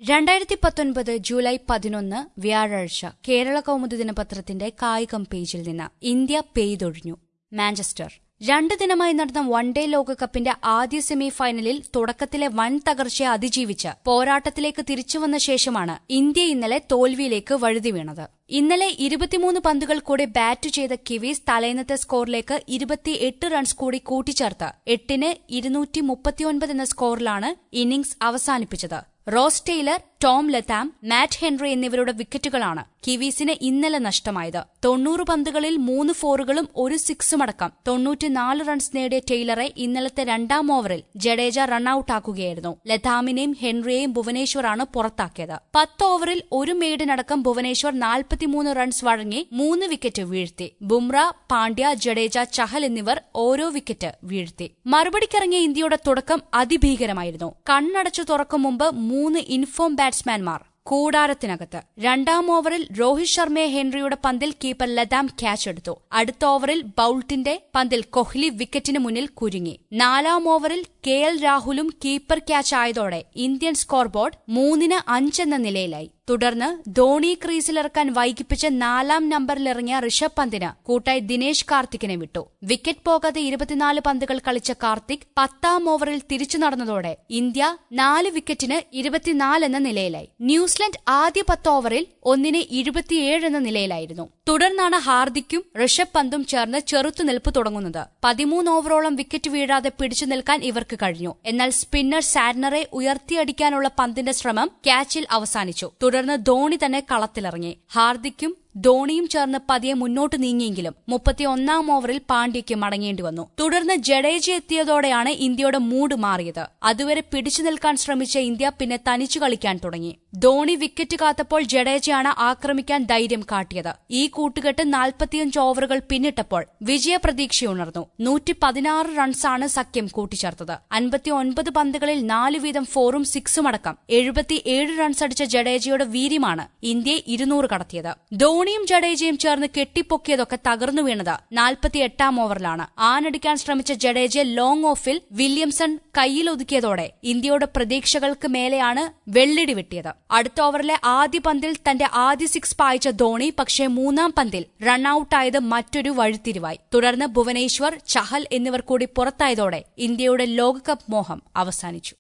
രണ്ടായിരത്തി പത്തൊൻപത് ജൂലൈ പതിനൊന്ന് വ്യാഴാഴ്ച കേരള കൗമുദി ദിനപത്രത്തിന്റെ കായികം പേജിൽ നിന്ന് ഇന്ത്യ പെയ്തൊഴിഞ്ഞു മാഞ്ചസ്റ്റർ രണ്ട് ദിനമായി നടന്ന വൺഡേ ലോകകപ്പിന്റെ ആദ്യ സെമി ഫൈനലിൽ തുടക്കത്തിലെ വൻ തകർച്ചയെ അതിജീവിച്ച് പോരാട്ടത്തിലേക്ക് തിരിച്ചുവന്ന ശേഷമാണ് ഇന്ത്യ ഇന്നലെ തോൽവിയിലേക്ക് വഴുതി വീണത് ഇന്നലെ ഇരുപത്തിമൂന്ന് പന്തുകൾ കൂടി ബാറ്റ് ചെയ്ത കിവീസ് തലേന്നത്തെ സ്കോറിലേക്ക് ഇരുപത്തിയെട്ട് റൺസ് കൂടി കൂട്ടിച്ചേർത്ത് എട്ടിന് ഇരുന്നൂറ്റി മുപ്പത്തിയൊൻപത് എന്ന സ്കോറിലാണ് ഇന്നിംഗ്സ് അവസാനിപ്പിച്ചത് Ross Taylor Tom Latham Matt Henry എന്നിവരുടെ വിക്കറ്റുകളാണ് കിവീസിന് ഇന്നലെ നഷ്ടമായത് തൊണ്ണൂറ് പന്തുകളിൽ മൂന്ന് ഫോറുകളും ഒരു സിക്സുമടക്കം തൊണ്ണൂറ്റിനാല് റൺസ് നേടിയ ടെയ്ലറെ ഇന്നലത്തെ രണ്ടാം ഓവറിൽ ജഡേജ റണ്ണൌട്ടാക്കുകയായിരുന്നു ലതാമിനെയും ഹെൻറിയെയും ഭുവനേശ്വറാണ് പുറത്താക്കിയത് പത്ത് ഓവറിൽ ഒരു മെയ്ഡിനടക്കം ഭുവനേശ്വർ നാൽപ്പത്തിമൂന്ന് റൺസ് വഴങ്ങി മൂന്ന് വിക്കറ്റ് വീഴ്ത്തി ബുംറ പാണ്ഡ്യ ജഡേജ ചഹൽ എന്നിവർ ഓരോ വിക്കറ്റ് വീഴ്ത്തി മറുപടിക്കിറങ്ങിയ ഇന്ത്യയുടെ തുടക്കം അതിഭീകരമായിരുന്നു കണ്ണടച്ചു തുറക്കും മുമ്പ് മൂന്ന് ഇൻഫോം ബാറ്റ്സ്മാൻമാർ കൂടാരത്തിനകത്ത് രണ്ടാം ഓവറിൽ രോഹിത് ശർമ്മയെ ഹെൻറിയുടെ പന്തിൽ കീപ്പർ ലതാം ക്യാച്ച് എടുത്തു അടുത്ത ഓവറിൽ ബൌൾട്ടിന്റെ പന്തിൽ കോഹ്ലി വിക്കറ്റിന് മുന്നിൽ കുരുങ്ങി നാലാം ഓവറിൽ കെ എൽ രാഹുലും കീപ്പർ ക്യാച്ച് ആയതോടെ ഇന്ത്യൻ സ്കോർ ബോർഡ് മൂന്നിന് അഞ്ചെന്ന നിലയിലായി തുടർന്ന് ധോണി ക്രീസിലിറക്കാൻ വൈകിപ്പിച്ച് നാലാം നമ്പറിലിറങ്ങിയ ഋഷഭ് പന്തിന് കൂട്ടായി ദിനേശ് കാർത്തിക്കിനെ വിട്ടു വിക്കറ്റ് പോകാതെ ഇരുപത്തിനാല് പന്തുകൾ കളിച്ച കാർത്തിക് പത്താം ഓവറിൽ തിരിച്ചു നടന്നതോടെ ഇന്ത്യ നാല് വിക്കറ്റിന് ഇരുപത്തിനാല് എന്ന നിലയിലായി ന്യൂസിലൻഡ് ആദ്യ പത്ത് ഓവറിൽ ഒന്നിന് ഇരുപത്തിയേഴ് എന്ന നിലയിലായിരുന്നു തുടർന്നാണ് ഹാർദിക്കും ഋഷഭ് പന്തും ചേർന്ന് ചെറുത്തുനിൽപ്പ് തുടങ്ങുന്നത് പതിമൂന്ന് ഓവറോളം വിക്കറ്റ് വീഴാതെ പിടിച്ചു നിൽക്കാൻ ഇവർക്ക് കഴിഞ്ഞു എന്നാൽ സ്പിന്നർ സാഡ്നറെ ഉയർത്തിയടിക്കാനുള്ള പന്തിന്റെ ശ്രമം ക്യാച്ചിൽ അവസാനിച്ചു തുടർന്ന് ധോണി തന്നെ കളത്തിലിറങ്ങി ഹാർദിക്കും ധോണിയും ചേർന്ന് പതിയെ മുന്നോട്ട് നീങ്ങിയെങ്കിലും മുപ്പത്തിയൊന്നാം ഓവറിൽ പാണ്ഡ്യയ്ക്ക് മടങ്ങേണ്ടി വന്നു തുടർന്ന് ജഡേജ എത്തിയതോടെയാണ് ഇന്ത്യയുടെ മൂഡ് മാറിയത് അതുവരെ പിടിച്ചു നിൽക്കാൻ ശ്രമിച്ച ഇന്ത്യ പിന്നെ തനിച്ചു കളിക്കാൻ തുടങ്ങി ധോണി വിക്കറ്റ് കാത്തപ്പോൾ ജഡേജയാണ് ആക്രമിക്കാൻ ധൈര്യം കാട്ടിയത് ഈ കൂട്ടുകെട്ട് നാൽപ്പത്തിയഞ്ച് ഓവറുകൾ പിന്നിട്ടപ്പോൾ വിജയപ്രതീക്ഷയുണർന്നു നൂറ്റി പതിനാറ് റൺസാണ് സഖ്യം കൂട്ടിച്ചേർത്തത് അൻപത്തിയൊൻപത് പന്തുകളിൽ നാല് വീതം ഫോറും സിക്സും അടക്കം എഴുപത്തിയേഴ് റൺസ് അടിച്ച ജഡേജയുടെ വീര്യമാണ് ഇന്ത്യയെ ഇരുന്നൂറ് കടത്തിയത് ധോണിയും ജഡേജയും ചേർന്ന് കെട്ടിപ്പൊക്കിയതൊക്കെ തകർന്നു വീണത് നാൽപ്പത്തിയെട്ടാം ഓവറിലാണ് ആനടിക്കാൻ ശ്രമിച്ച ജഡേജയെ ലോങ് ഓഫിൽ വില്യംസൺ കയ്യിലൊതുക്കിയതോടെ ഇന്ത്യയുടെ പ്രതീക്ഷകൾക്ക് മേലെയാണ് വെള്ളിടി വെട്ടിയത് അടുത്ത ഓവറിലെ ആദ്യ പന്തിൽ തന്റെ ആദ്യ സിക്സ് പായിച്ച ധോണി പക്ഷേ മൂന്നാം പന്തിൽ റണ്ണൌട്ടായത് മറ്റൊരു വഴിത്തിരിവായി തുടർന്ന് ഭുവനേശ്വർ ചഹൽ എന്നിവർ കൂടി പുറത്തായതോടെ ഇന്ത്യയുടെ ലോകകപ്പ് മോഹം അവസാനിച്ചു